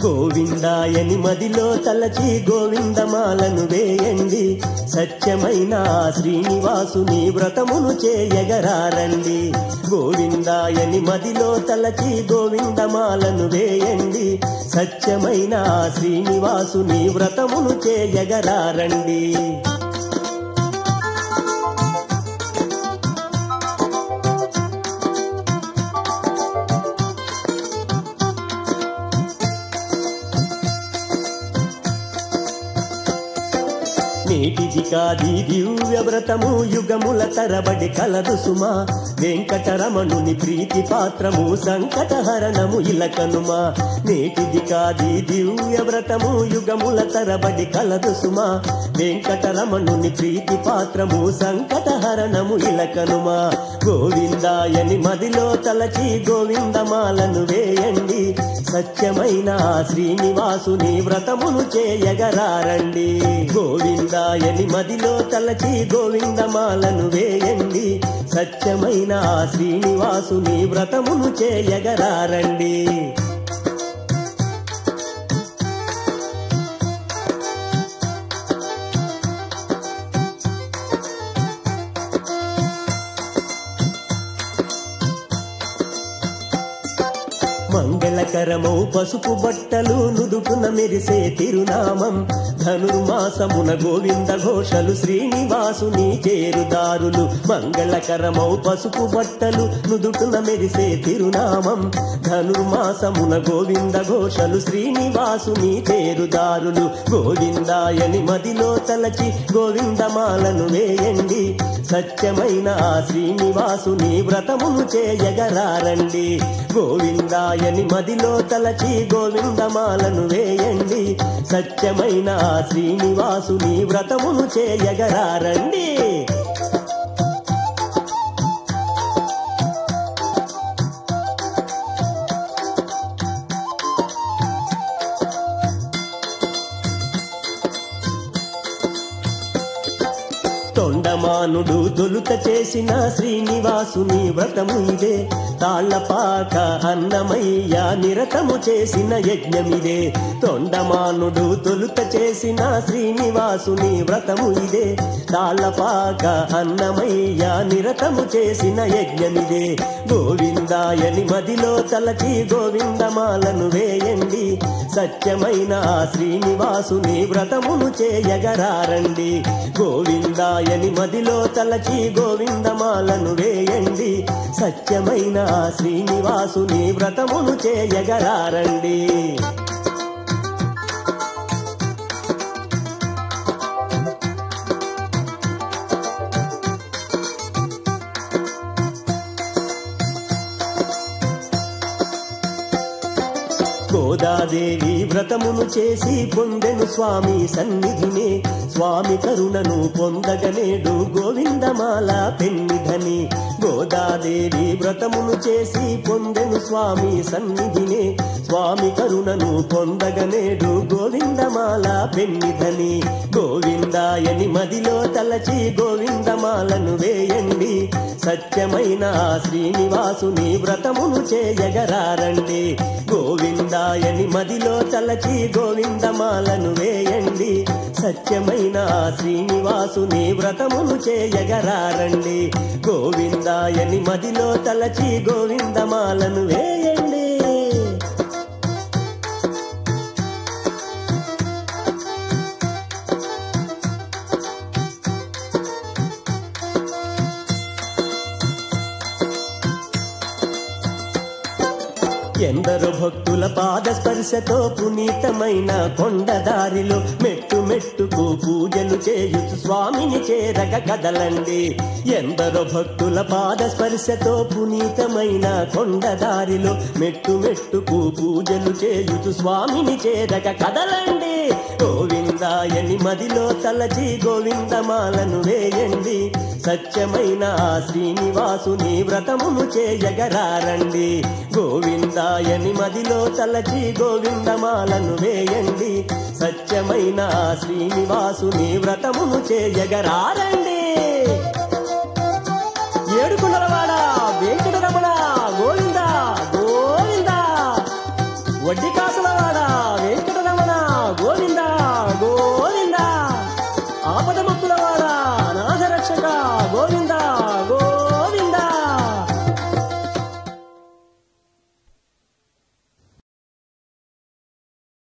గోవిందాయని మదిలో తలచి గోవిందమాలను వేయండి సత్యమైన ఆ శ్రీనివాసుని వ్రతమును చేయగరారండి గోవిందాయని మదిలో తలచి గోవిందమాలను వేయండి సత్యమైన ఆ శ్రీనివాసుని వ్రతమును చేయగరారండి నేటిది కాది దివ్య వ్రతము యుగముల తరబడి కలదు సుమా వెంకటరమణుని ప్రీతి పాత్రము సంకటహరణము ఇలకనుమా నేటిది కాది దివ్య వ్రతము యుగముల తరబడి కలదు సుమా వెంకటరమణుని ప్రీతి పాత్రము సంకటహరణము ఇలకనుమా గోవిందాయని మదిలో తలచి గోవిందమాలను వేయండి సత్యమైన ఆ శ్రీనివాసుని వ్రతమును చేయగరారండి గోవిందాయని మదిలో తలచి గోవిందమాలను వేయండి సత్యమైన ఆ శ్రీనివాసుని వ్రతమును చేయగరారండి మంగళకరమౌ పసుపు బట్టలు నుదుకున మెరిసే తిరునామం ధనుర్మాసమున గోవింద ఘోషలు శ్రీనివాసుని చేరుదారులు మంగళకరమౌ పసుపు బట్టలు నుదుకున మెరిసే తిరునామం ధనుర్మాసమున గోవింద ఘోషలు శ్రీనివాసుని చేరుదారులు గోవిందాయని మదిలో తలచి గోవిందమాలను వేయండి సత్యమైన ఆ శ్రీనివాసుని వ్రతమును చేయగరారండి గోవిందాయని మదిలో తలచి గోవిందమాలను వేయండి సత్యమైన ఆ శ్రీనివాసుని వ్రతమును చేయగరారండి తొండమానుడు తొలుత చేసిన శ్రీనివాసుని వ్రతము ఇదే తాళ్లపాక అన్నమయ్య నిరతము చేసిన యజ్ఞమిదే తొండమానుడు తొలుత చేసిన శ్రీనివాసుని వ్రతము ఇదే తాళ్లపాక అన్నమయ్య నిరతము చేసిన యజ్ఞమిదే గోవిందాయని మదిలో తలచి గోవిందమాలను వేయండి సత్యమైన ఆ శ్రీనివాసుని వ్రతమును చేయగరారండి గోవిందాయని మదిలో తలచి గోవిందమాలను వేయండి సత్యమైన ఆ శ్రీనివాసుని వ్రతమును చేయగరారండి గోదాదేవి వ్రతమును చేసి పొందెను స్వామి సన్నిధినే స్వామి కరుణను పొందగనేడు గోవిందమాల పెన్నిధని గోదాదేవి వ్రతమును చేసి పొందెను స్వామి సన్నిధినే స్వామి కరుణను పొందగనేడు గోవిందమాల పెన్నిధని గోవిందాయని మదిలో తలచి గోవిందమాలను వేయండి సత్యమైన ఆ శ్రీనివాసుని వ్రతమును చేయగరారండి గోవిందాయని మదిలో తలచి గోవిందమాలను వేయండి సత్యమైన ఆ శ్రీనివాసుని వ్రతమును చేయగరారండి గోవిందాయని మదిలో తలచి గోవిందమాలను వేయండి ఎందరో భక్తుల పాద స్పర్శతో పునీతమైన కొండదారిలో మెట్టు మెట్టుకు పూజలు చేయుచు స్వామిని చేరగ కదలండి ఎందరో భక్తుల పాద స్పర్శతో పునీతమైన కొండదారిలో మెట్టు మెట్టుకు పూజలు చేయుచు స్వామిని చేరగ కదలండి గోవిందాయని మదిలో తలచి గోవిందమాలను వేయండి సత్యమైన ఆ శ్రీనివాసుని వ్రతమును చేయగరారండి గోవిందాయని మదిలో తలచి గోవిందమాలను వేయండి సత్యమైన ఆ శ్రీనివాసుని వ్రతమును చేయగరారండి ఏడుకున్నరవాడా